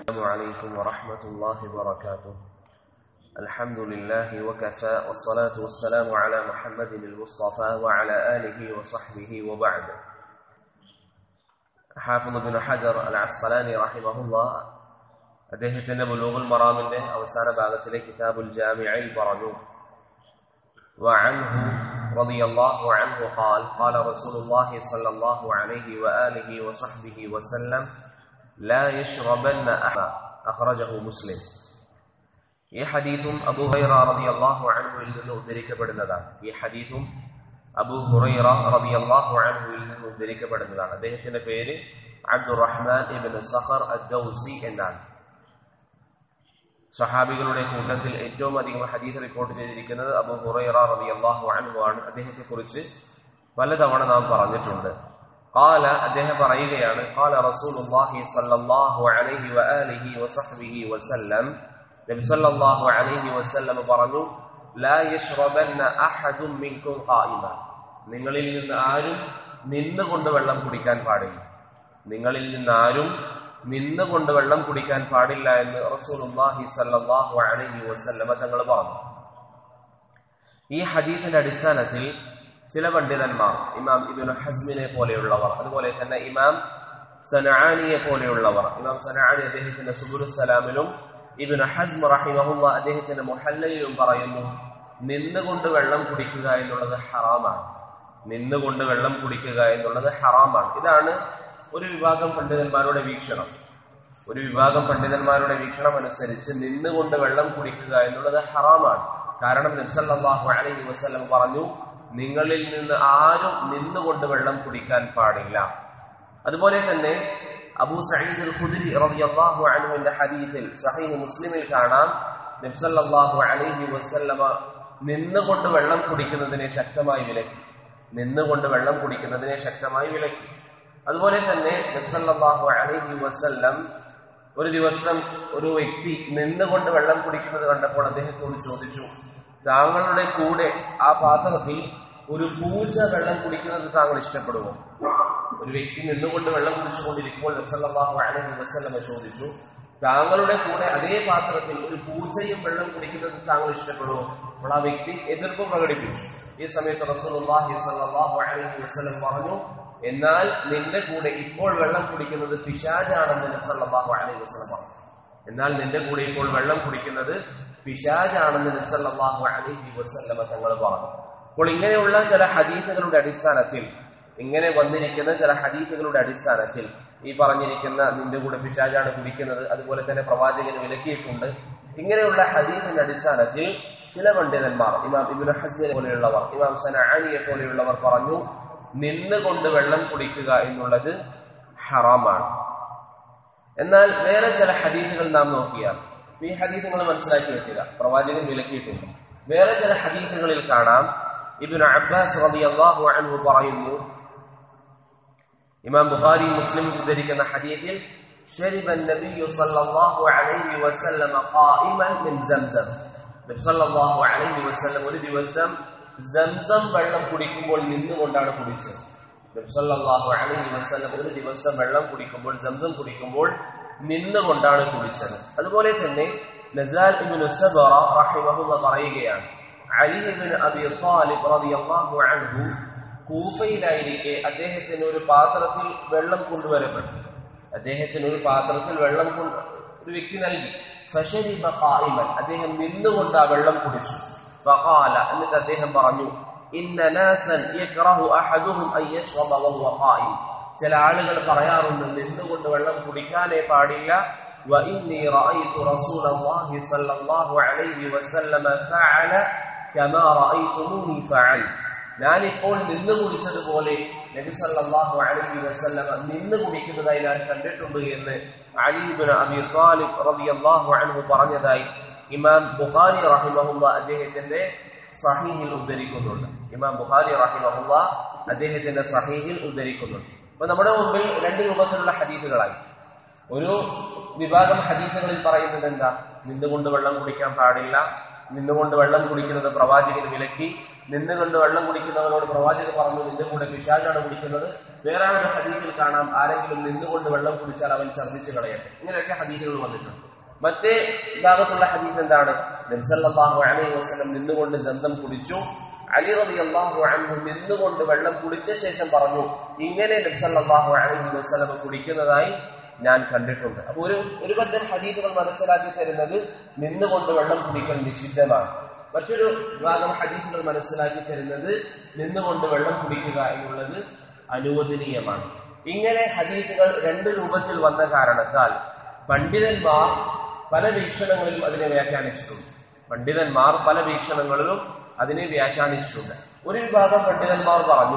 السلام عليكم ورحمة الله وبركاته الحمد لله وكفى والصلاة والسلام على محمد المصطفى وعلى آله وصحبه وبعد حافظ بن حجر العسقلاني رحمه الله അദ്ദേഹത്തിന്റെ ബുലൂഗുൽ മറാമിന്റെ അവസാന ഭാഗത്തിലെ കിതാബുൽ ജാമിഅയിൽ പറഞ്ഞു وعنه رضي الله عنه قال قال رسول الله صلى الله عليه وآله وصحبه وسلم لا يشربن أحد أخرجه مسلم ഈ ഹദീസും അബൂ ഹുറൈറ റളിയല്ലാഹു അൻഹുവിൽ നിന്ന് ഉദ്ധരിക്കപ്പെടുന്നതാണ് ഈ ഹദീസും അബൂ ഹുറൈറ റളിയല്ലാഹു അൻഹുവിൽ നിന്ന് ഉദ്ധരിക്കപ്പെടുന്നതാണ് അദ്ദേഹത്തിന്റെ പേര് അബ്ദുറഹ്മാൻ ഇബ്നു സഖർ അദ്ദൗസി എന്നാണ് സഹാബികളുടെ കൂട്ടത്തിൽ ഏറ്റവും അധികം ഹദീസ് റിപ്പോർട്ട് ചെയ്തിരിക്കുന്നത് അബൂ ഹുറൈറ റളിയല്ലാഹു അൻഹു ആണ് അദ്ദേഹത്തെ കുറിച്ച് പലതവണ നാം പറഞ്ഞിട്ടുണ്ട് قال അദ്ദേഹം പറയുകയാണ് قال رسول الله صلى الله عليه واله وصحبه وسلم നബി സല്ലല്ലാഹു അലൈഹി വസല്ലം പറഞ്ഞു ലാ യശ്റബന്ന അഹദും മിൻകും ഖായിമ നിങ്ങളിൽ നിന്ന് ആരും നിന്നുകൊണ്ട് വെള്ളം കുടിക്കാൻ പാടില്ല നിങ്ങളിൽ നിന്ന് ആരും നിന്നുകൊണ്ട് വെള്ളം കുടിക്കാൻ പാടില്ല എന്ന് റസൂലുള്ളാഹി സല്ലല്ലാഹു അലൈഹി വസല്ലമ തങ്ങൾ പറഞ്ഞു ഈ ഹദീസിന്റെ അടിസ്ഥാനത്തിൽ ചില പണ്ഡിതന്മാർ ഇമാം ഇബ്നു ഹസ്മിനെ പോലെയുള്ളവർ അതുപോലെ തന്നെ ഇമാം സനആനിയെ പോലെയുള്ളവർ ഇമാം സനആനി അദ്ദേഹത്തിന്റെ സുബുലുസലാമിലും ഇബ്നു ഹസ്മ റഹിമഹുല്ല അദ്ദേഹത്തിന്റെ മുഹല്ലയിലും പറയുന്നു നിന്നുകൊണ്ട് വെള്ളം കുടിക്കുക എന്നുള്ളത് ഹറാമാണ് നിന്നുകൊണ്ട് വെള്ളം കുടിക്കുക എന്നുള്ളത് ഹറാമാണ് ഇതാണ് ഒരു വിഭാഗം പണ്ഡിതന്മാരുടെ വീക്ഷണം ഒരു വിഭാഗം പണ്ഡിതന്മാരുടെ വീക്ഷണം അനുസരിച്ച് നിന്നുകൊണ്ട് വെള്ളം കുടിക്കുക എന്നുള്ളത് ഹറാമാണ് കാരണം നബ്സല്ലാഹു അലൈഹി വസ്ലം പറഞ്ഞു നിങ്ങളിൽ നിന്ന് ആരും നിന്നുകൊണ്ട് വെള്ളം കുടിക്കാൻ പാടില്ല അതുപോലെ തന്നെ അബൂ സഈദ് അൽ ഖുദരി റളിയല്ലാഹു അൻഹുവിന്റെ ഹദീസിൽ സഹീഹ് മുസ്ലിമിൽ കാണാം നബ്സല്ലാഹു അലൈഹി വസല്ലമ നിന്നുകൊണ്ട് വെള്ളം കുടിക്കുന്നതിനെ ശക്തമായി വിലക്കി നിന്നുകൊണ്ട് വെള്ളം കുടിക്കുന്നതിനെ ശക്തമായി വിലക്കി അതുപോലെ തന്നെ നബ്സല്ലാഹു അലൈഹി വസല്ലം ഒരു ദിവസം ഒരു വ്യക്തി നിന്നുകൊണ്ട് വെള്ളം കുടിക്കുന്നത് കണ്ടപ്പോൾ അദ്ദേഹത്തോട് ചോദിച്ചു താങ്കളുടെ കൂടെ ആ പാത്രത്തിൽ ഒരു പൂച്ച വെള്ളം കുടിക്കുന്നത് താങ്കൾ ഇഷ്ടപ്പെടുമോ ഒരു വ്യക്തി നിന്നുകൊണ്ട് വെള്ളം കുടിച്ചുകൊണ്ടിരിക്കുമ്പോൾ നബ്സല്ലാഹു അലൈഹി വസല്ലമ ചോദിച്ചു താങ്കളുടെ കൂടെ അതേ പാത്രത്തിൽ ഒരു പൂച്ചയും വെള്ളം കുടിക്കുന്നത് താങ്കൾ ഇഷ്ടപ്പെടുമോ അപ്പോൾ ആ വ്യക്തി എതിർപ്പ് പ്രകടിപ്പിച്ചു ഈ സമയത്ത് റസൂലുള്ളാഹി സ്വല്ലല്ലാഹു അലൈഹി വസല്ലം പറഞ്ഞു എന്നാൽ നിന്റെ കൂടെ ഇപ്പോൾ വെള്ളം കുടിക്കുന്നത് പിശാജാണെന്ന് നബ്സല്ലാഹു അലൈഹി വസല്ലം പറഞ്ഞു എന്നാൽ നിന്റെ കൂടെ ഇപ്പോൾ വെള്ളം കുടിക്കുന്നത് പിശാജാണെന്ന് നബ്സല്ലാഹു അലൈഹി വസല്ലമ തങ്ങൾ പറഞ്ഞു അപ്പോൾ ഇങ്ങനെയുള്ള ചില ഹദീസുകളുടെ അടിസ്ഥാനത്തിൽ ഇങ്ങനെ വന്നിരിക്കുന്ന ചില ഹദീസുകളുടെ അടിസ്ഥാനത്തിൽ ഈ പറഞ്ഞിരിക്കുന്ന നിന്റെ കൂടെ പിശാജാണ് കുടിക്കുന്നത് അതുപോലെ തന്നെ പ്രവാചകന് വിലക്കിയിട്ടുണ്ട് ഇങ്ങനെയുള്ള ഹദീസിന്റെ അടിസ്ഥാനത്തിൽ ചില പണ്ഡിതന്മാർ ഇമാം ഇബിന് ഹസീനെ പോലെയുള്ളവർ ഇമാം സനാനിയെ പോലെയുള്ളവർ പറഞ്ഞു നിന്നുകൊണ്ട് വെള്ളം കുടിക്കുക എന്നുള്ളത് ഹറാമാണ് എന്നാൽ വേറെ ചില ഹദീസുകൾ നാം നോക്കിയാൽ ഈ ഹദീസ് നിങ്ങൾ മനസ്സിലാക്കി വെക്കുക പ്രവാചകൻ വിലക്കിയിട്ടുണ്ട് വേറെ ചില ഹദീസുകളിൽ കാണാം ഇബിന് അബ്ബാസ് റളിയല്ലാഹു അൻഹു പറയുന്നു ഇമാം ബുഖാരി മുസ്ലിം ഉദ്ധരിക്കുന്ന ഹദീസിൽ شرب النبي صلى الله عليه وسلم قائما من زمزم നബി സല്ലല്ലാഹു അലൈഹി വസല്ലം ഒരു ദിവസം സംസം വെള്ളം കുടിക്കുമ്പോൾ നിന്നുകൊണ്ടാണ് കുടിച്ചത് നബി സല്ലല്ലാഹു അലൈഹി വസല്ലം ഒരു ദിവസം വെള്ളം കുടിക്കുമ്പോൾ സംസം കുടിക്കുമ്പോൾ നിന്നുകൊണ്ടാണ് കുടിച്ചത് അതുപോലെ തന്നെ നസാൽ ഇബ്നു സബറ റഹിമഹുള്ള പറയുകയാണ് അലി ഇബ്നു അബി ത്വാലിബ് റളിയല്ലാഹു അൻഹു കൂഫയിലായിരിക്കെ അദ്ദേഹത്തിന് ഒരു പാത്രത്തിൽ വെള്ളം കൊണ്ടുവരപ്പെട്ടു അദ്ദേഹത്തിന് ഒരു പാത്രത്തിൽ വെള്ളം കൊണ്ട് ഒരു വ്യക്തി നൽകി ഫശരിബ ഖായിമൻ അദ്ദേഹം നിന്നുകൊണ്ട് ആ വെള്ളം കുടിച്ചു ഫഖാല എന്നിട്ട് അദ്ദേഹം പറഞ്ഞു ഇന്ന നാസൻ യക്റഹു അഹദുഹും അൻ യശ്റബ വഹുവ ഖായിം ചില ആളുകൾ പറയാറുണ്ട് നിന്നുകൊണ്ട് വെള്ളം കുടിക്കാനേ പാടില്ല وإني رأيت رسول الله صلى الله عليه وسلم فعل كما رأيتموني فعلت ഞാനിപ്പോൾ നിന്ന് കുടിച്ചതുപോലെ നബി സല്ലല്ലാഹു അലൈഹി വസല്ലമ നിന്ന് കുടിക്കുന്നതായി ഞാൻ കണ്ടിട്ടുണ്ട് എന്ന് അലീബിൻ അബി താലിബ് റളിയല്ലാഹു അൻഹു പറഞ്ഞതായി ഇമാം ബുഖാരി റഹിമഹുല്ല അദ്ദേഹത്തിന്റെ സഹീഹിൽ ഉദ്ധരിക്കുന്നുണ്ട് ഇമാം ബുഖാരി റഹിമഹുല്ല അദ്ദേഹത്തിന്റെ സഹീഹിൽ ഉദ്ധരിക്കുന്നുണ്ട് അപ്പൊ നമ്മുടെ മുമ്പിൽ രണ്ട് രൂപത്തിലുള്ള ഹദീസുകളായി ഒരു വിഭാഗം ഹദീസുകളിൽ പറയുന്നത് എന്താ നിന്നുകൊണ്ട് വെള്ളം കുടിക്കാൻ പാടില്ല നിന്നുകൊണ്ട് വെള്ളം കുടിക്കുന്നത് പ്രവാചകൻ വിലക്കി നിന്നുകൊണ്ട് വെള്ളം കുടിക്കുന്നവനോട് പ്രവാചകർ പറഞ്ഞു നിന്റെ കൂടെ പിശാചാണ് കുടിക്കുന്നത് വേറെ ഒരു ഹദീസിൽ കാണാം ആരെങ്കിലും നിന്നുകൊണ്ട് വെള്ളം കുടിച്ചാൽ അവൻ ഛർദ്ദിച്ചു കളയട്ടെ ഇങ്ങനെയൊക്കെ ഹദീസുകൾ വന്നിട്ടുണ്ട് മറ്റേ ഭാഗത്തുള്ള ഹദീസ് എന്താണ് നബ്സല്ലാഹു അലൈഹി വസ്ലം നിന്നുകൊണ്ട് ജന്തം കുടിച്ചു അലി റബി അള്ളാഹു അൻഹു നിന്നുകൊണ്ട് വെള്ളം കുടിച്ച ശേഷം പറഞ്ഞു ഇങ്ങനെ നബ്സല്ലാഹു അലൈഹി വസ്ലം കുടിക്കുന്നതായി ഞാൻ കണ്ടിട്ടുണ്ട് അപ്പൊ ഒരു ഒരു പറ്റം ഹദീസുകൾ മനസ്സിലാക്കി തരുന്നത് നിന്നുകൊണ്ട് വെള്ളം കുടിക്കൽ നിഷിദ്ധമാണ് മറ്റൊരു ഭാഗം ഹദീസുകൾ മനസ്സിലാക്കി തരുന്നത് നിന്നുകൊണ്ട് വെള്ളം കുടിക്കുക എന്നുള്ളത് അനുവദനീയമാണ് ഇങ്ങനെ ഹദീസുകൾ രണ്ട് രൂപത്തിൽ വന്ന കാരണത്താൽ പണ്ഡിതന്മാർ പല വീക്ഷണങ്ങളിലും അതിനെ വ്യാഖ്യാനിച്ചിട്ടുണ്ട് പണ്ഡിതന്മാർ പല വീക്ഷണങ്ങളിലും അതിനെ വ്യാഖ്യാനിച്ചിട്ടുണ്ട് ഒരു വിഭാഗം പണ്ഡിതന്മാർ പറഞ്ഞു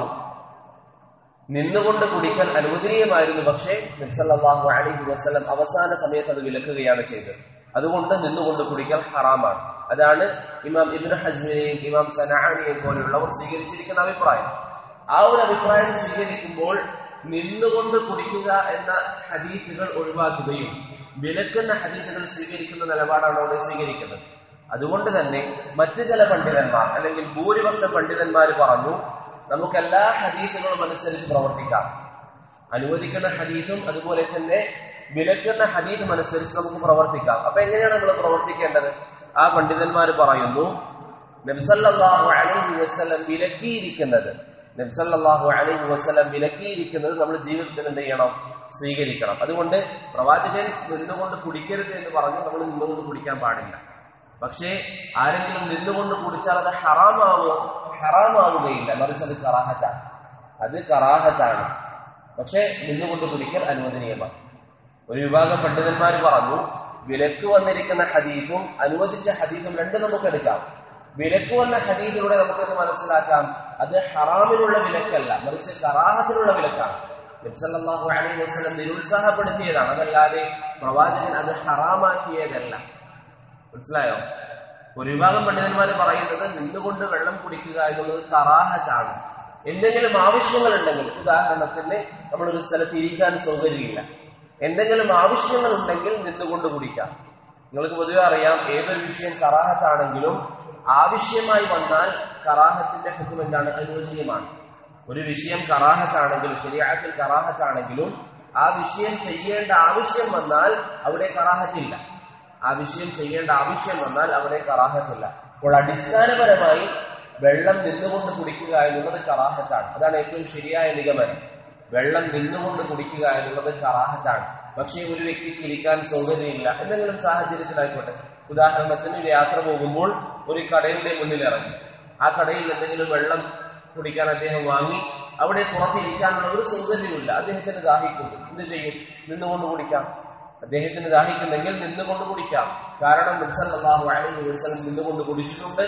നിന്നുകൊണ്ട് കുടിക്കൽ അനുവദനീയമായിരുന്നു പക്ഷേ നബ്സല്ലാഹു അലൈഹി വസ്ലം അവസാന സമയത്ത് അത് വിലക്കുകയാണ് ചെയ്തത് അതുകൊണ്ട് നിന്നുകൊണ്ട് കുടിക്കൽ ഹറാമാണ് അതാണ് ഇമാം ഇബ്നു ഹസ്മിനെയും ഇമാം സനാനിയെയും പോലെയുള്ളവർ സ്വീകരിച്ചിരിക്കുന്ന അഭിപ്രായം ആ ഒരു അഭിപ്രായം സ്വീകരിക്കുമ്പോൾ നിന്നുകൊണ്ട് കുടിക്കുക എന്ന ഹദീസുകൾ ഒഴിവാക്കുകയും വിലക്കുന്ന ഹദീസുകൾ സ്വീകരിക്കുന്ന നിലപാടാണ് അവിടെ സ്വീകരിക്കുന്നത് അതുകൊണ്ട് തന്നെ മറ്റു ചില പണ്ഡിതന്മാർ അല്ലെങ്കിൽ ഭൂരിപക്ഷം പണ്ഡിതന്മാർ പറഞ്ഞു നമുക്ക് എല്ലാ ഹദീസുകളും അനുസരിച്ച് പ്രവർത്തിക്കാം അനുവദിക്കുന്ന ഹദീസും അതുപോലെ തന്നെ വിലക്കുന്ന ഹദീസും അനുസരിച്ച് നമുക്ക് പ്രവർത്തിക്കാം അപ്പൊ എങ്ങനെയാണ് നമ്മൾ പ്രവർത്തിക്കേണ്ടത് ആ പണ്ഡിതന്മാർ പറയുന്നു നബ്സല്ലാഹു അലൈഹി വസ്ലം വിലക്കിയിരിക്കുന്നത് നബ്സല്ലാഹു അലൈഹി വസ്ലം വിലക്കിയിരിക്കുന്നത് നമ്മൾ ജീവിതത്തിൽ എന്ത് ചെയ്യണം സ്വീകരിക്കണം അതുകൊണ്ട് പ്രവാചകൻ നിന്നുകൊണ്ട് കുടിക്കരുത് എന്ന് പറഞ്ഞു നമ്മൾ നിന്നുകൊണ്ട് കുടിക്കാൻ പാടില്ല പക്ഷേ ആരെങ്കിലും നിന്നുകൊണ്ട് കുടിച്ചാൽ അത് ഹറാമാവോ ഹറാമാവുകയില്ല മറിച്ച് അത് കറാഹത്താണ് അത് കറാഹത്താണ് പക്ഷെ നിന്നുകൊണ്ട് കുടിക്കൽ അനുവദനീയമാണ് ഒരു വിഭാഗം പണ്ഡിതന്മാർ പറഞ്ഞു വിലക്ക് വന്നിരിക്കുന്ന ഹദീഫും അനുവദിച്ച ഹദീഫും രണ്ടും നമുക്ക് എടുക്കാം വിലക്ക് വന്ന ഹദീഫിലൂടെ നമുക്കത് മനസ്സിലാക്കാം അത് ഹറാമിനുള്ള വിലക്കല്ല മറിച്ച് കറാഹത്തിനുള്ള വിലക്കാണ് നബ്സല്ലാഹു അലൈഹി വസ്ലം നിരുത്സാഹപ്പെടുത്തിയതാണ് അതല്ലാതെ പ്രവാചകൻ അത് ഹറാമാക്കിയതല്ല മനസ്സിലായോ ഒരു വിഭാഗം പണ്ഡിതന്മാർ പറയുന്നത് നിന്നുകൊണ്ട് വെള്ളം കുടിക്കുക എന്നുള്ളത് കറാഹത്താണ് എന്തെങ്കിലും ആവശ്യങ്ങൾ ഉണ്ടെങ്കിൽ ഉദാഹരണത്തിന് നമ്മൾ ഒരു സ്ഥലത്ത് ഇരിക്കാൻ സൗകര്യമില്ല എന്തെങ്കിലും ആവശ്യങ്ങൾ ഉണ്ടെങ്കിൽ നിന്നുകൊണ്ട് കുടിക്കാം നിങ്ങൾക്ക് പൊതുവെ അറിയാം ഏതൊരു വിഷയം കറാഹത്താണെങ്കിലും ആവശ്യമായി വന്നാൽ കറാഹത്തിന്റെ ഹുക്കും എന്താണ് അനുവദനീയമാണ് ഒരു വിഷയം കറാഹത്താണെങ്കിലും ശരിയാത്തിൽ കറാഹത്താണെങ്കിലും ആ വിഷയം ചെയ്യേണ്ട ആവശ്യം വന്നാൽ അവിടെ കറാഹത്തില്ല ആ വിഷയം ചെയ്യേണ്ട ആവശ്യം വന്നാൽ അവിടെ കറാഹത്തില്ല അപ്പോൾ അടിസ്ഥാനപരമായി വെള്ളം നിന്നുകൊണ്ട് കുടിക്കുക എന്നുള്ളത് കറാഹത്താണ് അതാണ് ഏറ്റവും ശരിയായ നിഗമനം വെള്ളം നിന്നുകൊണ്ട് കുടിക്കുക എന്നുള്ളത് കറാഹത്താണ് പക്ഷേ ഒരു വ്യക്തിക്ക് ഇരിക്കാൻ സൗകര്യമില്ല എന്തെങ്കിലും സാഹചര്യത്തിലായിക്കോട്ടെ ഉദാഹരണത്തിന് ഒരു യാത്ര പോകുമ്പോൾ ഒരു കടയുടെ മുന്നിൽ ഇറങ്ങി ആ കടയിൽ എന്തെങ്കിലും വെള്ളം കുടിക്കാൻ അദ്ദേഹം വാങ്ങി അവിടെ പുറത്തിരിക്കാനുള്ള ഒരു സൗകര്യമില്ല അദ്ദേഹത്തിന് ദാഹിക്കുന്നു എന്ത് ചെയ്യും നിന്നുകൊണ്ട് കുടിക്കാം അദ്ദേഹത്തിന് ദാഹിക്കുന്നെങ്കിൽ നിന്നുകൊണ്ട് കുടിക്കാം കാരണം നബ്സല്ലാഹു അലൈഹി വസല്ലം നിന്നുകൊണ്ട് കുടിച്ചിട്ടുണ്ട്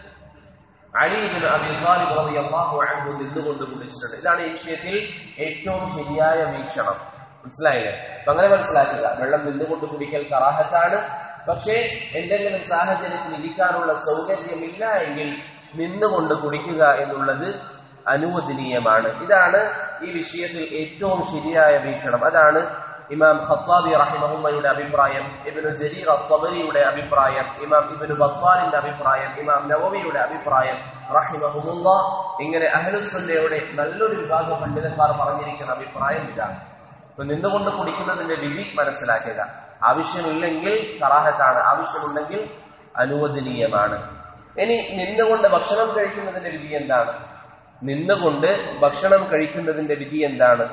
അലീബിന് അബിഖാലിബ് റളിയല്ലാഹു അൻഹു നിന്നുകൊണ്ട് കുടിച്ചിട്ടുണ്ട് ഇതാണ് ഈ വിഷയത്തിൽ ഏറ്റവും ശരിയായ വീക്ഷണം മനസ്സിലായില്ലേ അപ്പൊ അങ്ങനെ മനസ്സിലാക്കുക വെള്ളം നിന്നുകൊണ്ട് കുടിക്കൽ കറാഹത്താണ് പക്ഷേ എന്തെങ്കിലും സാഹചര്യത്തിൽ ഇരിക്കാനുള്ള സൗകര്യമില്ല എങ്കിൽ നിന്നുകൊണ്ട് കുടിക്കുക എന്നുള്ളത് അനുവദനീയമാണ് ഇതാണ് ഈ വിഷയത്തിൽ ഏറ്റവും ശരിയായ വീക്ഷണം അതാണ് ഇമാം ഖത്താബി റഹിമഹുമ്മയുടെ അഭിപ്രായം ഇബിനു ജരീർ അത്തബരിയുടെ അഭിപ്രായം ഇമാം ഇബിനു ബത്താലിന്റെ അഭിപ്രായം ഇമാം നവവിയുടെ അഭിപ്രായം റഹിമഹുമുള്ള ഇങ്ങനെ അഹലുസുല്ലയുടെ നല്ലൊരു വിഭാഗം പണ്ഡിതന്മാർ പറഞ്ഞിരിക്കുന്ന അഭിപ്രായം ഇതാണ് ഇപ്പൊ നിന്നുകൊണ്ട് കുടിക്കുന്നതിന്റെ വിധി മനസ്സിലാക്കുക ആവശ്യമില്ലെങ്കിൽ കറാഹത്താണ് ആവശ്യമുണ്ടെങ്കിൽ അനുവദനീയമാണ് ഇനി നിന്നുകൊണ്ട് ഭക്ഷണം കഴിക്കുന്നതിന്റെ വിധി എന്താണ് നിന്നുകൊണ്ട് ഭക്ഷണം കഴിക്കുന്നതിന്റെ വിധി എന്താണ്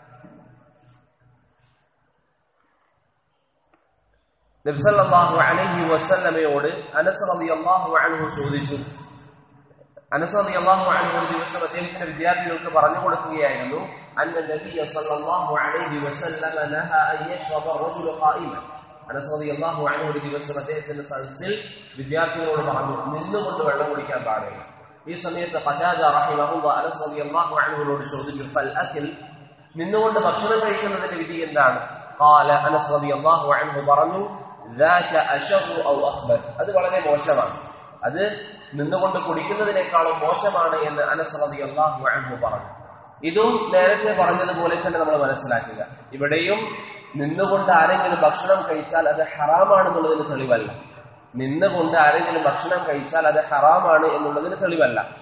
നബ്സല്ലാഹു അലൈഹി വസല്ലമയോട് അനസ് റളിയല്ലാഹു അൻഹു ചോദിച്ചു അനസ് റളിയല്ലാഹു അൻഹു ഒരു ദിവസം അദ്ദേഹത്തിന്റെ വിദ്യാർത്ഥികൾക്ക് പറഞ്ഞു കൊടുക്കുകയായിരുന്നു അന്ന നബിയ സല്ലല്ലാഹു അലൈഹി വസല്ലമ നഹ അൻ യശ്റബ الرجل قائما അനസ് റളിയല്ലാഹു അൻഹു ഒരു ദിവസം അദ്ദേഹത്തിന്റെ സദസ്സിൽ വിദ്യാർത്ഥികളോട് പറഞ്ഞു നിന്നുകൊണ്ട് വെള്ളം കുടിക്കാൻ പാടില്ല ഈ സമയത്ത് ഖജാജ റഹിമഹുള്ള അനസ് റളിയല്ലാഹു അൻഹുവിനോട് ചോദിച്ചു ഫൽ അഖിൽ നിന്നുകൊണ്ട് ഭക്ഷണം കഴിക്കുന്നതിന്റെ വിധി എന്താണ് قال അനസ് റളിയല്ലാഹു അൻഹു പറഞ്ഞു ذاك أشر أو أخبث അത് വളരെ മോശമാണ് അത് നിന്നുകൊണ്ട് കുടിക്കുന്നതിനേക്കാളും മോശമാണ് എന്ന് അനസ് റളിയല്ലാഹു അൻഹു പറഞ്ഞു ഇതും നേരത്തെ പറഞ്ഞതുപോലെ തന്നെ നമ്മൾ മനസ്സിലാക്കുക ഇവിടെയും നിന്നുകൊണ്ട് ആരെങ്കിലും ഭക്ഷണം കഴിച്ചാൽ അത് ഹറാമാണെന്നുള്ളതിന് തെളിവല്ല നിന്നുകൊണ്ട് ആരെങ്കിലും ഭക്ഷണം കഴിച്ചാൽ അത് ഹറാമാണ് എന്നുള്ളതിന് തെളിവല്ല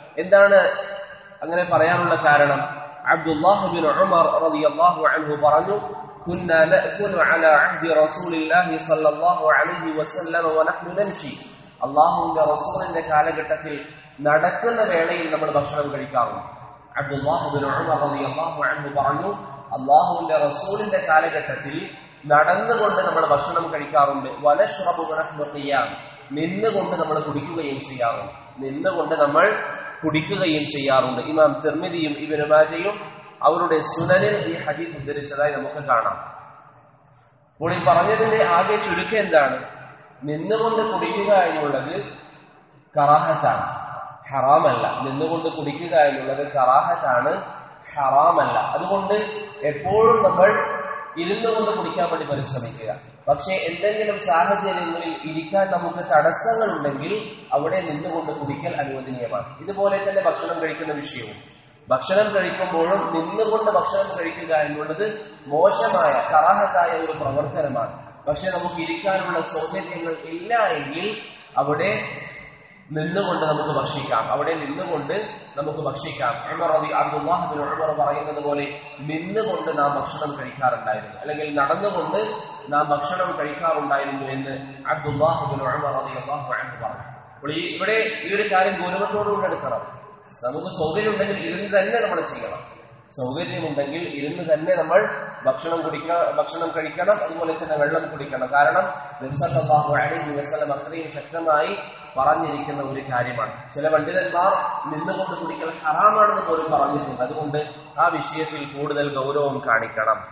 എന്താണ് അങ്ങനെ പറയാനുള്ള കാരണം അബ്ദുല്ലാഹ് ബിൻ ഉമർ റളിയല്ലാഹു അൻഹു പറഞ്ഞു كنا نأكل على عهد رسول الله صلى الله عليه وسلم ونحن نمشي അള്ളാഹുവിന്റെ റസൂലിന്റെ കാലഘട്ടത്തിൽ നടക്കുന്ന വേളയിൽ നമ്മൾ ഭക്ഷണം കഴിക്കാറുണ്ട് അബ്ദുല്ലാഹുബിൻ ഉമർ റളിയല്ലാഹു അൻഹു പറഞ്ഞു അള്ളാഹുവിന്റെ റസൂലിന്റെ കാലഘട്ടത്തിൽ നടന്നുകൊണ്ട് നമ്മൾ ഭക്ഷണം കഴിക്കാറുണ്ട് വലശ്രബു നഹ്നു ഖിയാം നിന്നുകൊണ്ട് നമ്മൾ കുടിക്കുകയും ചെയ്യാറുണ്ട് നിന്നുകൊണ്ട് നമ്മൾ കുടിക്കുകയും ചെയ്യാറുണ്ട് ഇമാം തിർമിതിയും ഇബിന് മാജയും അവരുടെ സുനനിൽ ഈ ഹദീസ് ഉദ്ധരിച്ചതായി നമുക്ക് കാണാം അപ്പോൾ ഈ പറഞ്ഞതിന്റെ ആകെ ചുരുക്കം എന്താണ് നിന്നുകൊണ്ട് കുടിക്കുക എന്നുള്ളത് കറാഹത്താണ് ഹറാമല്ല നിന്നുകൊണ്ട് കുടിക്കുക എന്നുള്ളത് കറാഹത്താണ് ഹറാമല്ല അതുകൊണ്ട് എപ്പോഴും നമ്മൾ ഇരുന്നു കൊണ്ട് കുടിക്കാൻ വേണ്ടി പരിശ്രമിക്കുക പക്ഷേ എന്തെങ്കിലും സാഹചര്യങ്ങളിൽ ഇരിക്കാൻ നമുക്ക് തടസ്സങ്ങൾ ഉണ്ടെങ്കിൽ അവിടെ നിന്നുകൊണ്ട് കുടിക്കൽ അനുവദനീയമാണ് ഇതുപോലെ തന്നെ ഭക്ഷണം കഴിക്കുന്ന വിഷയവും ഭക്ഷണം കഴിക്കുമ്പോഴും നിന്നുകൊണ്ട് ഭക്ഷണം കഴിക്കുക എന്നുള്ളത് മോശമായ കറാഹത്തായ ഒരു പ്രവർത്തനമാണ് പക്ഷെ നമുക്ക് ഇരിക്കാനുള്ള സൗകര്യങ്ങൾ ഇല്ല എങ്കിൽ അവിടെ നിന്നുകൊണ്ട് നമുക്ക് ഭക്ഷിക്കാം അവിടെ നിന്നുകൊണ്ട് നമുക്ക് ഭക്ഷിക്കാം ഉമർ റബി അബ്ദുല്ലാഹിബിൻ ഉമർ പറയുന്നത് പോലെ നിന്നുകൊണ്ട് നാം ഭക്ഷണം കഴിക്കാറുണ്ടായിരുന്നു അല്ലെങ്കിൽ നടന്നുകൊണ്ട് നാം ഭക്ഷണം കഴിക്കാറുണ്ടായിരുന്നു എന്ന് അബ്ദുല്ലാഹിബിൻ ഉമർ റബി അള്ളാഹു അൻഹു പറഞ്ഞു അപ്പോൾ ഈ ഇവിടെ ഈ ഒരു കാര്യം ഗൗരവത്തോടുകൂടി എടുക്കണം നമുക്ക് സൗകര്യം ഉണ്ടെങ്കിൽ ഇരുന്ന് തന്നെ നമ്മൾ ചെയ്യണം സൗകര്യമുണ്ടെങ്കിൽ ഇരുന്ന് തന്നെ നമ്മൾ ഭക്ഷണം കുടിക്ക ഭക്ഷണം കഴിക്കണം അതുപോലെ തന്നെ വെള്ളം കുടിക്കണം കാരണം നബ്സല്ലാഹു അലൈഹി വസല്ലം അത്രയും ശക്തമായി പറഞ്ഞിരിക്കുന്ന ഒരു കാര്യമാണ് ചില പണ്ഡിതന്മാർ നിന്നുകൊണ്ട് കുടിക്കൽ ഹറാമാണെന്ന് പോലും പറഞ്ഞിട്ടുണ്ട് അതുകൊണ്ട് ആ വിഷയത്തിൽ കൂടുതൽ ഗൗരവം കാണിക്കണം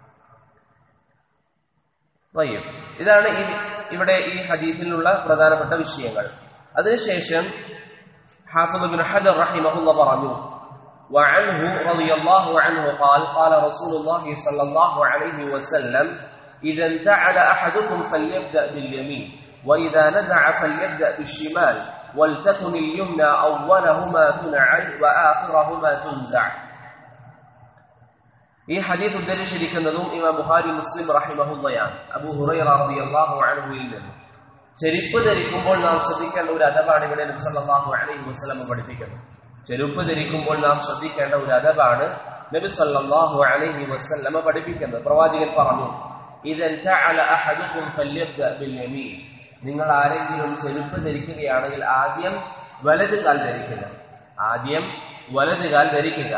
വയ്യും ഇതാണ് ഈ ഇവിടെ ഈ ഹദീസിലുള്ള പ്രധാനപ്പെട്ട വിഷയങ്ങൾ അതിനുശേഷം حافظ بن حجر رحمه الله برمو وعنه رضي الله عنه قال قال رسول الله صلى الله عليه وسلم إذا انتعل أحدكم فليبدأ باليمين وإذا نزع فليبدأ بالشمال ولتكن اليمنى أولهما تنعل وآخرهما تنزع ഈ ഹദീസ് ഉദ്ധരിച്ചിരിക്കുന്നതും ഇമാം ബുഖാരി മുസ്ലിം റഹിമഹുല്ലയാണ് അബൂ ഹുറൈറ റളിയല്ലാഹു അൻഹുവിൽ നിന്ന് ചെരുപ്പ് ധരിക്കുമ്പോൾ നാം ശ്രദ്ധിക്കേണ്ട ഒരു അദബാണ് ഇവിടെ നബിസല്ലാഹു അലൈഹി വസ്ലം പഠിപ്പിക്കുന്നത് ചെരുപ്പ് ധരിക്കുമ്പോൾ നാം ശ്രദ്ധിക്കേണ്ട ഒരു അദബാണ് നബി സല്ലല്ലാഹു അലൈഹി വസല്ലമ പഠിപ്പിക്കുന്നത് പ്രവാചകൻ പറഞ്ഞു നിങ്ങൾ ആരെങ്കിലും ചെരുപ്പ് ധരിക്കുകയാണെങ്കിൽ ആദ്യം വലത് കാൽ ധരിക്കുക ആദ്യം വലത് കാൽ ധരിക്കുക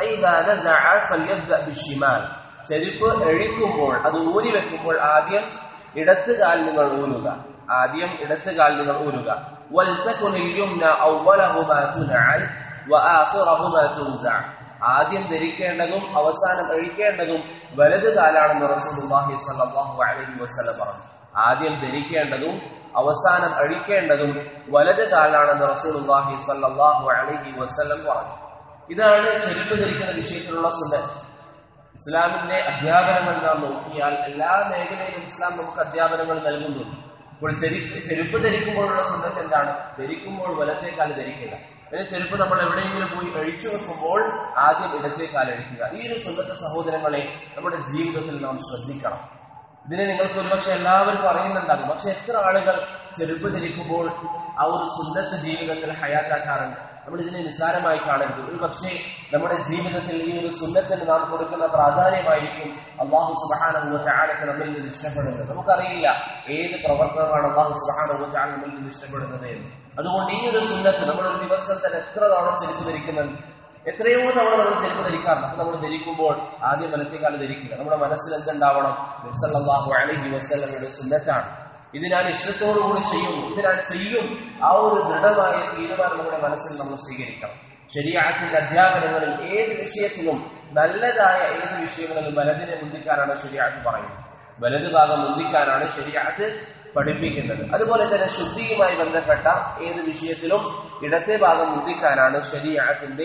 ചെരുപ്പ് എഴിക്കുമ്പോൾ അത് ഊരി വെക്കുമ്പോൾ ആദ്യം ഇടത്ത് കാൽ നിങ്ങൾ ഊരുക ആദ്യം ഇടത്ത് കാൽ നിങ്ങൾ ഊരുക ആദ്യം ധരിക്കേണ്ടതും അവസാനം അഴിക്കേണ്ടതും വലത് കാലാണെന്ന് റസൂലുള്ളാഹി സ്വല്ലല്ലാഹു അലൈഹി വസല്ലം പറഞ്ഞു ആദ്യം ധരിക്കേണ്ടതും അവസാനം അഴിക്കേണ്ടതും വലത് കാലാണെന്ന് റസൂലുള്ളാഹി സ്വല്ലല്ലാഹു അലൈഹി വസല്ലം പറഞ്ഞു ഇതാണ് ചെരുപ്പ് ധരിക്കുന്ന വിഷയത്തിലുള്ള സുന്നത്ത് ഇസ്ലാമിന്റെ അധ്യാപനങ്ങൾ നാം നോക്കിയാൽ എല്ലാ മേഖലയിലും ഇസ്ലാം നമുക്ക് അധ്യാപനങ്ങൾ നൽകുന്നുണ്ട് ഇപ്പോൾ ചെരി ചെരുപ്പ് ധരിക്കുമ്പോഴുള്ള സുന്നത്ത് എന്താണ് ധരിക്കുമ്പോൾ വലത്തേക്കാൽ ധരിക്കുക പിന്നെ ചെരുപ്പ് നമ്മൾ എവിടെയെങ്കിലും പോയി അഴിച്ചു വെക്കുമ്പോൾ ആദ്യം ഇടത്തേക്കാൽ അഴിക്കുക ഈ ഒരു സുന്നത്തെ സഹോദരങ്ങളെ നമ്മുടെ ജീവിതത്തിൽ നാം ശ്രദ്ധിക്കണം ഇതിനെ നിങ്ങൾക്ക് ഒരുപക്ഷെ എല്ലാവർക്കും അറിയുന്നുണ്ടാകും പക്ഷെ എത്ര ആളുകൾ ചെരുപ്പ് ധരിക്കുമ്പോൾ ആ ഒരു സുന്നത്ത് ജീവിതത്തിൽ ഹയാത്താക്കാറുണ്ട് നമ്മൾ ഇതിനെ നിസ്സാരമായി കാണരുത് ഒരു പക്ഷേ നമ്മുടെ ജീവിതത്തിൽ ഈ ഒരു സുന്നത്തിന് നാം കൊടുക്കുന്ന പ്രാധാന്യമായിരിക്കും അള്ളാഹു സുബാനുഭവത്തെ നമ്മിൽ നിന്ന് ഇഷ്ടപ്പെടുന്നത് നമുക്കറിയില്ല ഏത് പ്രവർത്തനമാണ് അള്ളാഹു സുബാനുഭവത്തെ നമ്മിൽ നിന്ന് ഇഷ്ടപ്പെടുന്നത് എന്ന് അതുകൊണ്ട് ഈ ഒരു സുന്നത്ത് നമ്മൾ ഒരു ദിവസത്തിൽ എത്ര തവണ ചെരുപ്പ് ധരിക്കുന്നുണ്ട് എത്രയോ തവണ നമ്മൾ ചെരുപ്പ് ധരിക്കാറുണ്ട് അപ്പൊ നമ്മൾ ധരിക്കുമ്പോൾ ആദ്യം വലത്തേക്കാൾ ധരിക്കുക നമ്മുടെ മനസ്സിൽ എന്തുണ്ടാവണം നിർസല്ലാഹു അലഹി വസ്ലമയുടെ സുന്നത്താണ് ഇത് ഞാൻ ഇഷ്ടത്തോടുകൂടി ചെയ്യുന്നു ഇത് ഞാൻ ചെയ്യും ആ ഒരു ദൃഢമായ തീരുമാനം നമ്മുടെ മനസ്സിൽ നമ്മൾ സ്വീകരിക്കണം ശരിയാത്തിന്റെ അധ്യാപനങ്ങളിൽ ഏത് വിഷയത്തിലും നല്ലതായ ഏത് വിഷയങ്ങളിലും വലതിനെ മുന്തിക്കാനാണ് ശരിയാത്ത് പറയുന്നത് വലത് ഭാഗം മുന്തിക്കാനാണ് ശരിയാത്ത് പഠിപ്പിക്കുന്നത് അതുപോലെ തന്നെ ശുദ്ധിയുമായി ബന്ധപ്പെട്ട ഏത് വിഷയത്തിലും ഇടത്തെ ഭാഗം മുന്തിക്കാനാണ് ശരിയാത്തിന്റെ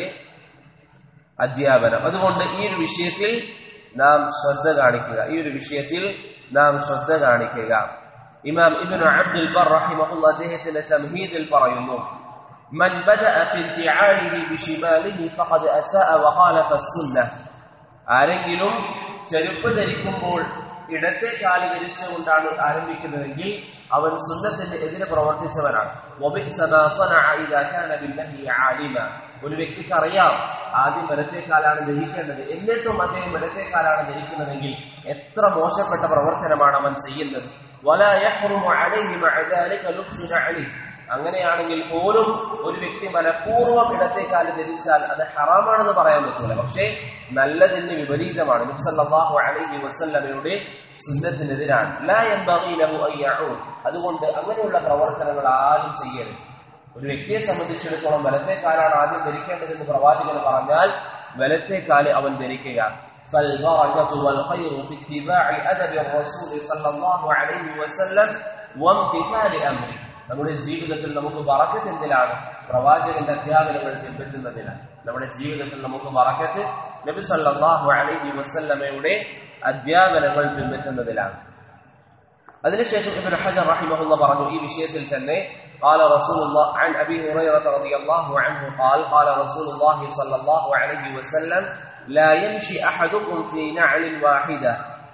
അധ്യാപനം അതുകൊണ്ട് ഈ ഒരു വിഷയത്തിൽ നാം ശ്രദ്ധ കാണിക്കുക ഈ ഒരു വിഷയത്തിൽ നാം ശ്രദ്ധ കാണിക്കുക ഇമാം ഇബ്നു അബ്ദുൽ ബർ റഹിമഹുള്ള അദ്ദേഹത്തിന്റെ തംഹീദിൽ പറയുന്നു من بدأ في انتعاله بشماله فقد أساء وخالف السنة ആരെങ്കിലും ചെരുപ്പ് ധരിക്കുമ്പോൾ ഇടത്തെ കാല് ധരിച്ചുകൊണ്ടാണ് ആരംഭിക്കുന്നതെങ്കിൽ അവൻ സുന്നത്തിന്റെ എതിരെ പ്രവർത്തിച്ചവനാണ് ഒരു വ്യക്തിക്ക് അറിയാം ആദ്യം വലത്തേക്കാലാണ് ധരിക്കേണ്ടത് എന്നിട്ടും അദ്ദേഹം ഇടത്തേക്കാലാണ് ധരിക്കുന്നതെങ്കിൽ എത്ര മോശപ്പെട്ട പ്രവർത്തനമാണ് അവൻ ചെയ്യുന്നത് ولا يحرم عليه مع ذلك لبس نعله അങ്ങനെയാണെങ്കിൽ പോലും ഒരു വ്യക്തി മനഃപൂർവ്വം ഇടത്തേക്കാല് ധരിച്ചാൽ അത് ഹറാമാണെന്ന് പറയാൻ പറ്റൂല പക്ഷേ നല്ലതിന് വിപരീതമാണ് നബ്സല്ലാഹു അലൈഹി വസല്ലമയുടെ സുന്നത്തിനെതിരാണ് ലാ യൻബഗി ലഹു അൻ യഊദ്. അതുകൊണ്ട് അങ്ങനെയുള്ള പ്രവർത്തനങ്ങൾ ആരും ചെയ്യരുത് ഒരു വ്യക്തിയെ സംബന്ധിച്ചിടത്തോളം വലത്തേക്കാലാണ് ആദ്യം ധരിക്കേണ്ടതെന്ന് പ്രവാചകൻ പറഞ്ഞാൽ വലത്തേക്കാല് അവൻ ധരിക്കുക فالبركة والخير في اتباع أدب الرسول صلى الله عليه وسلم وامتثال أمره നമ്മുടെ ജീവിതത്തിൽ നമുക്ക് വറക്കത്ത് എന്തിലാണ് പ്രവാചകന്റെ അധ്യാപനങ്ങൾ പിൻപറ്റുന്നതിലാണ് നമ്മുടെ ജീവിതത്തിൽ നമുക്ക് വറക്കത്ത് നബി സല്ലല്ലാഹു അലൈഹി വസല്ലമയുടെ അധ്യാപനങ്ങൾ പിൻപറ്റുന്നതിലാണ് അതിനുശേഷം ഇബ്ൻ ഹജർ റഹിമഹുല്ല പറഞ്ഞു ഈ വിഷയത്തിൽ തന്നെ قال رسول الله عن ابي هريره رضي الله عنه قال قال رسول الله صلى الله عليه وسلم لا يمشي احدكم في نعل واحده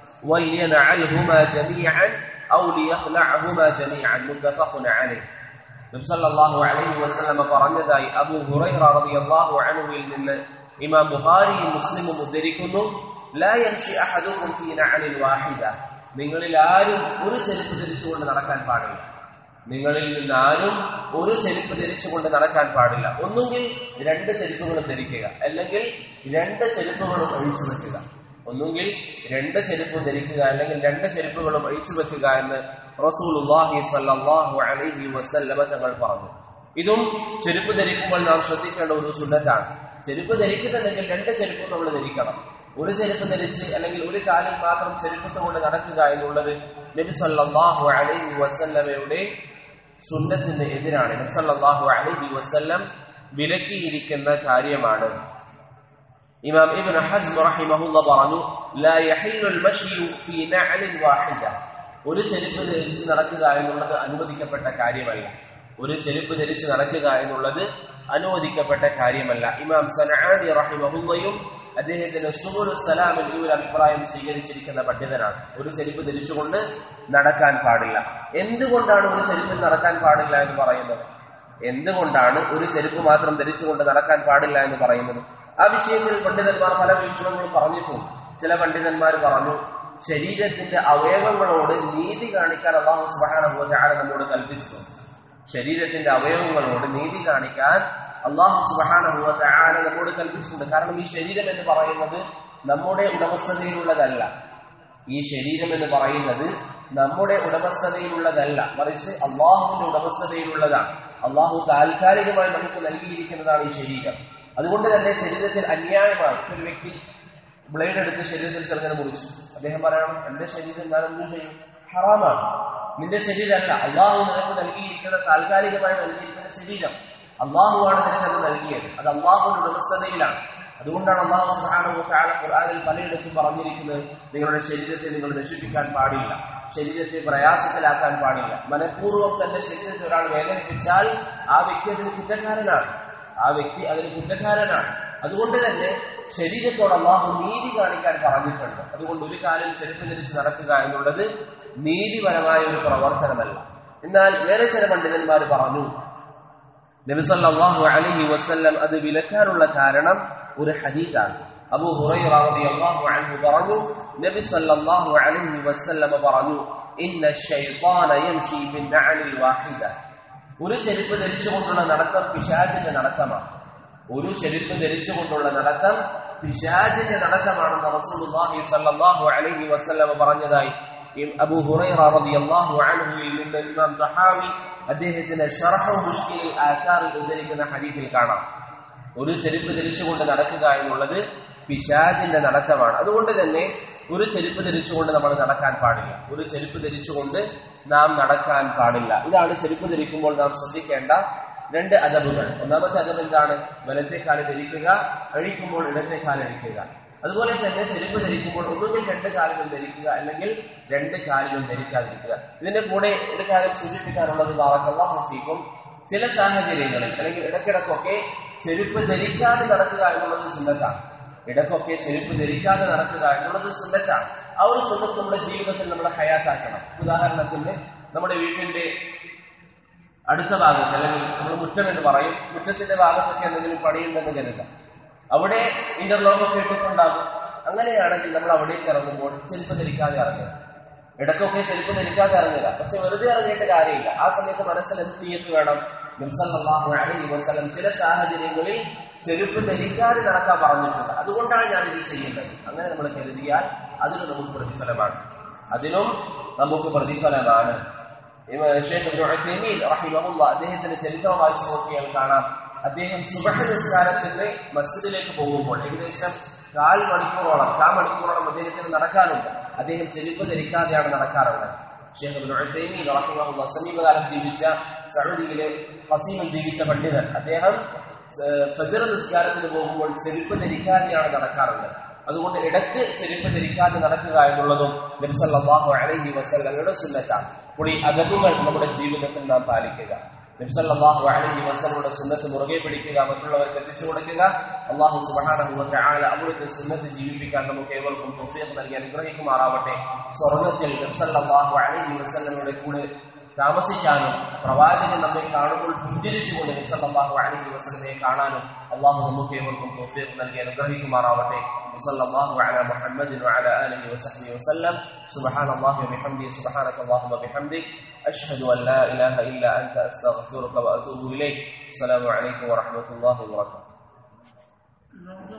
ولينعلهما جميعا او ليخلعهما جميعا متفق عليه നബി സല്ലല്ലാഹു അലൈഹി വസല്ലം പറഞ്ഞതായി അബൂ ഹുറൈറ റളിയല്ലാഹു അൻഹുവിൽ നിന്ന് ഇമാം ബുഖാരിയും മുസ്ലിമും ഉദ്ധരിക്കുന്നു ലാ യംഷി അഹദുക്കും ഫീ നഅലിൻ വാഹിദ നിങ്ങളിൽ ആരും ഒരു ചെരുപ്പ് ധരിച്ചുകൊണ്ട് നടക്കാൻ പാടില്ല നിങ്ങളിൽ നിന്ന് ആരും ഒരു ചെരുപ്പ് ധരിച്ചുകൊണ്ട് നടക്കാൻ പാടില്ല ഒന്നുകിൽ രണ്ട് ചെരുപ്പുകളും ധരിക്കുക അല്ലെങ്കിൽ രണ്ട് ചെരുപ്പുകളും ഒഴിച്ചു വെക്കുക ഒന്നുകിൽ രണ്ട് ചെരുപ്പ് ധരിക്കുക അല്ലെങ്കിൽ രണ്ട് ചെരുപ്പുകളും ഒഴിച്ചു വെക്കുക എന്ന് റസൂലുള്ളാഹി സ്വല്ലല്ലാഹു അലൈഹി വസല്ലമ തങ്ങൾ പറഞ്ഞു ഇതും ചെരുപ്പ് ധരിക്കുമ്പോൾ നാം ശ്രദ്ധിക്കേണ്ട ഒരു സുന്നത്താണ് ചെരുപ്പ് ധരിക്കുന്നുണ്ടെങ്കിൽ രണ്ട് ചെരുപ്പും നമ്മൾ ധരിക്കണം ഒരു ചെരുപ്പ് ധരിച്ച് അല്ലെങ്കിൽ ഒരു കാലിൽ മാത്രം ചെരുപ്പിട്ടുകൊണ്ട് നടക്കുക എന്നുള്ളത് നബി സല്ലല്ലാഹു അലൈഹി വസല്ലമയുടെ സുന്നത്തിന് എതിരാണ് നബി സല്ലല്ലാഹു അലൈഹി വസല്ലം വിലക്കിയിരിക്കുന്ന കാര്യമാണ് ഇമാം ഇബ്നു ഹസ്ം റഹിമഹുല്ല പറഞ്ഞു ലാ യഹില്ലു മഷിയു ഫീ നഅലിൻ വാഹിദ ഒരു ചെരുപ്പ് ധരിച്ച് നടക്കുക എന്നുള്ളത് അനുവദിക്കപ്പെട്ട കാര്യമല്ല ഒരു ചെരുപ്പ് ധരിച്ച് നടക്കുക എന്നുള്ളത് അനുവദിക്കപ്പെട്ട കാര്യമല്ല ഇമാം സനആനി റഹിമഹുല്ലയും അദ്ദേഹത്തിന് സുബുൽ സലാമിൽ ഈ ഒരു അഭിപ്രായം സ്വീകരിച്ചിരിക്കുന്ന പണ്ഡിതനാണ് ഒരു ചെരുപ്പ് ധരിച്ചുകൊണ്ട് നടക്കാൻ പാടില്ല എന്തുകൊണ്ടാണ് ഒരു ചെരുപ്പിൽ നടക്കാൻ പാടില്ല എന്ന് പറയുന്നത് എന്തുകൊണ്ടാണ് ഒരു ചെരുപ്പ് മാത്രം ധരിച്ചുകൊണ്ട് നടക്കാൻ പാടില്ല എന്ന് പറയുന്നത് ആ വിഷയത്തിൽ പണ്ഡിതന്മാർ പല വീക്ഷണങ്ങളും പറഞ്ഞിട്ടുണ്ട് ചില പണ്ഡിതന്മാർ പറഞ്ഞു ശരീരത്തിന്റെ അവയവങ്ങളോട് നീതി കാണിക്കാൻ അള്ളാഹു സുബാന നമ്മോട് കൽപ്പിച്ചു ശരീരത്തിന്റെ അവയവങ്ങളോട് നീതി കാണിക്കാൻ അള്ളാഹു സുബാന നമ്മോട് കൽപ്പിച്ചിട്ടുണ്ട് കാരണം ഈ ശരീരം എന്ന് പറയുന്നത് നമ്മുടെ ഉടമസ്ഥതയിലുള്ളതല്ല ഈ ശരീരം എന്ന് പറയുന്നത് നമ്മുടെ ഉടമസ്ഥതയിലുള്ളതല്ല മറിച്ച് അള്ളാഹുവിന്റെ ഉടമസ്ഥതയിലുള്ളതാണ് അള്ളാഹു താൽക്കാലികമായി നമുക്ക് നൽകിയിരിക്കുന്നതാണ് ഈ ശരീരം അതുകൊണ്ട് തന്നെ ശരീരത്തിൽ അന്യായമാണ് ഒരു വ്യക്തി ബ്ലേഡ് എടുത്ത് ശരീരത്തിൽ ചെറുങ്ങനെ മുറിച്ചു അദ്ദേഹം പറയണം എന്റെ ശരീരം ഞാൻ എന്തും ചെയ്യും ഹറാമാണ് നിന്റെ ശരീരമല്ല അള്ളാഹു നിനക്ക് നൽകിയിരിക്കുന്ന താൽക്കാലികമായി നൽകിയിരിക്കുന്ന ശരീരം അള്ളാഹുവാണ് നിനക്ക് അത് നൽകിയത് അത് അള്ളാഹുവിന്റെ ഉടമസ്ഥതയിലാണ് അതുകൊണ്ടാണ് അള്ളാഹു സുബ്ഹാനഹു തആല ഖുർആനിൽ പലയിടത്തും പറഞ്ഞിരിക്കുന്നത് നിങ്ങളുടെ ശരീരത്തെ നിങ്ങൾ നശിപ്പിക്കാൻ പാടില്ല ശരീരത്തെ പ്രയാസത്തിലാക്കാൻ പാടില്ല മനഃപൂർവ്വം തന്റെ ശരീരത്തെ ഒരാൾ വേദനിപ്പിച്ചാൽ ആ വ്യക്തി അതിന് കുറ്റക്കാരനാണ് ആ വ്യക്തി അതിന് കുറ്റക്കാരനാണ് അതുകൊണ്ട് തന്നെ ശരീരത്തോട് അള്ളാഹു നീതി കാണിക്കാൻ പറഞ്ഞിട്ടുണ്ട് അതുകൊണ്ട് ഒരു കാലം ചെരുപ്പ് ധരിച്ച് നടക്കുക എന്നുള്ളത് നീതിപരമായ ഒരു പ്രവർത്തനമല്ല എന്നാൽ വേറെ ചില പണ്ഡിതന്മാർ പറഞ്ഞു നബിസല്ലാഹു അലഹി വസ്ല്ലം അത് വിലക്കാനുള്ള കാരണം ഒരു ഹദീസാണ് അബൂ ഹുറൈറ റളിയല്ലാഹു അൻഹു പറഞ്ഞു നബി സല്ലല്ലാഹു അലൈഹി വസല്ലം പറഞ്ഞു ഇന്ന ശൈത്താന യംശി ബിൻ നഅലിൽ വാഹിദ ഒരു ചെരുപ്പ് ധരിച്ചുകൊണ്ടുള്ള നടത്തം പിശാചിന്റെ നടത്തമാണ് ഒരു ചെരുപ്പ് ധരിച്ചുകൊണ്ടുള്ള നടത്തം പിശാചിന്റെ നടത്തമാണെന്ന് റസൂലുള്ളാഹി സ്വല്ലല്ലാഹു അലൈഹി വസല്ലം പറഞ്ഞതായി അബൂ ഹുറൈറ റളിയല്ലാഹു അൻഹുവിൽ നിന്ന് ഇമാം തഹാവി അദ്ദേഹത്തിന്റെ ഷറഹു മുഷ്കിലിൽ ആക്കാറിൽ ഉദ്ധരിക്കുന്ന ഹദീസിൽ കാണാം ഒരു ചെരുപ്പ് ധരിച്ചുകൊണ്ട് നടക്കുക എന്നുള്ളത് പിശാചിന്റെ നടത്തമാണ് അതുകൊണ്ട് തന്നെ ഒരു ചെരുപ്പ് ധരിച്ചുകൊണ്ട് നമ്മൾ നടക്കാൻ പാടില്ല ഒരു ചെരുപ്പ് ധരിച്ചുകൊണ്ട് നാം നടക്കാൻ പാടില്ല ഇതാണ് ചെരുപ്പ് ധരിക്കുമ്പോൾ നാം ശ്രദ്ധിക്കേണ്ട രണ്ട് അദബുകൾ ഒന്നാമത്തെ അദബ് എന്താണ് വലത്തെ കാല് ധരിക്കുക അഴിക്കുമ്പോൾ ഇടത്തെ കാല് അഴിക്കുക അതുപോലെ തന്നെ ചെരുപ്പ് ധരിക്കുമ്പോൾ ഒന്നുകിൽ രണ്ട് കാലുകൾ ധരിക്കുക അല്ലെങ്കിൽ രണ്ട് കാലുകൾ ധരിക്കാതിരിക്കുക ഇതിന്റെ കൂടെ ഒരു കാര്യം സൂചിപ്പിക്കാനുള്ളത് ഹസീഫും ചില സാഹചര്യങ്ങളിൽ അല്ലെങ്കിൽ ഇടയ്ക്കിടക്കൊക്കെ ചെരുപ്പ് ധരിക്കാതെ നടക്കുക എന്നുള്ളത് സുന്നത്താണ് ഇടയ്ക്കൊക്കെ ചെരുപ്പ് ധരിക്കാതെ നടക്കുക എന്നുള്ളത് സുന്നത്താണ് ആ ഒരു സുന്നത്ത് നമ്മുടെ ജീവിതത്തിൽ നമ്മൾ ഹയാത്താക്കണം ഉദാഹരണത്തിന് നമ്മുടെ വീട്ടിന്റെ അടുത്ത ഭാഗത്ത് അല്ലെങ്കിൽ നമ്മൾ മുറ്റം എന്ന് പറയും മുറ്റത്തിന്റെ ഭാഗത്തൊക്കെ എന്തെങ്കിലും പണിയുണ്ടെന്ന് കരുതാം അവിടെ ഇന്റർലോക്ക് ഒക്കെ ഇട്ടിട്ടുണ്ടാകും അങ്ങനെയാണെങ്കിൽ നമ്മൾ അവിടേക്ക് ഇറങ്ങുമ്പോൾ ചെരുപ്പ് ധരിക്കാതെ ഇറങ്ങുക ഇടയ്ക്കൊക്കെ ചെരുപ്പ് ധരിക്കാതെ ഇറങ്ങുക പക്ഷെ വെറുതെ ഇറങ്ങിയിട്ട് കാര്യമില്ല ആ സമയത്ത് മനസ്സിൽ എന്ത് തീയത്ത് വേണം നിർസല്ലാഹു അലൈഹി വസല്ലം ചില സാഹചര്യങ്ങളിൽ ചെരുപ്പ് ധരിക്കാതെ നടക്കാൻ പറഞ്ഞിട്ടുണ്ട് അതുകൊണ്ടാണ് ഞാൻ ഇത് ചെയ്യുന്നത് അങ്ങനെ നമ്മൾ കരുതിയാൽ അതിന് നമുക്ക് പ്രതിഫലമാണ് അതിനും നമുക്ക് പ്രതിഫലമാണ് അദ്ദേഹത്തിന്റെ ചരിത്രം വായിച്ചു നോക്കിയാൽ കാണാം അദ്ദേഹം സുബഹ നിസ്കാരത്തിന്റെ മസ്ജിദിലേക്ക് പോകുമ്പോൾ ഏകദേശം കാൽ മണിക്കൂറോളം കാൽ മണിക്കൂറോളം അദ്ദേഹത്തിന് നടക്കാനുണ്ട് അദ്ദേഹം ചെരുപ്പ് ധരിക്കാതെയാണ് നടക്കാറുള്ളത് ഷേഖ് സമീപകാലം ജീവിച്ച സൗദിയിലെ ഫസീമിൽ ജീവിച്ച പണ്ഡിതൻ അദ്ദേഹം ഫജർ നിസ്കാരത്തിന് പോകുമ്പോൾ ചെരുപ്പ് ധരിക്കാതെയാണ് നടക്കാറുള്ളത് അതുകൊണ്ട് ഇടയ്ക്ക് ചെരുപ്പ് ധരിക്കാതെ നടക്കുക എന്നുള്ളതും നബ്സല്ലാഹു അലൈഹി വസല്ലങ്ങളുടെ സുന്നത്താണ് അപ്പോൾ ഈ അകബുകൾ നമ്മുടെ ജീവിതത്തിൽ നാം പാലിക്കുക നബ്സല്ലാഹു അലൈഹി വസല്ലയുടെ സുന്നത്ത് മുറുകെ പിടിക്കുക മറ്റുള്ളവർക്ക് എത്തിച്ചു കൊടുക്കുക അള്ളാഹു സുബ്ഹാനഹു വ തആല അവിടുത്തെ സുന്നത്ത് ജീവിപ്പിക്കാൻ നമുക്ക് ഏവർക്കും തൗഫീഖ് നൽകി അനുഗ്രഹിക്കുമാറാവട്ടെ സ്വർഗ്ഗത്തിൽ നബ്സല്ലാഹു അലൈഹി വസല്ലയുടെ കൂടെ താമസിക്കാനും പ്രവാചകൻ നമ്മെ കാണുമ്പോൾ പുഞ്ചിരിച്ചുകൊണ്ട് നബ്സല്ലാഹു അലൈഹി വസല്ലമയെ കാണാനും അള്ളാഹു നമുക്ക് ഏവർക്കും തൗഫീഖ് നൽകി അനുഗ്രഹിക്കുമാറാവട്ടെ وصلى الله على محمد وعلى اله وصحبه وسلم سبحان الله وبحمده سبحانك اللهم وبحمدك اشهد ان لا اله الا انت استغفرك واتوب اليك السلام عليكم ورحمه الله وبركاته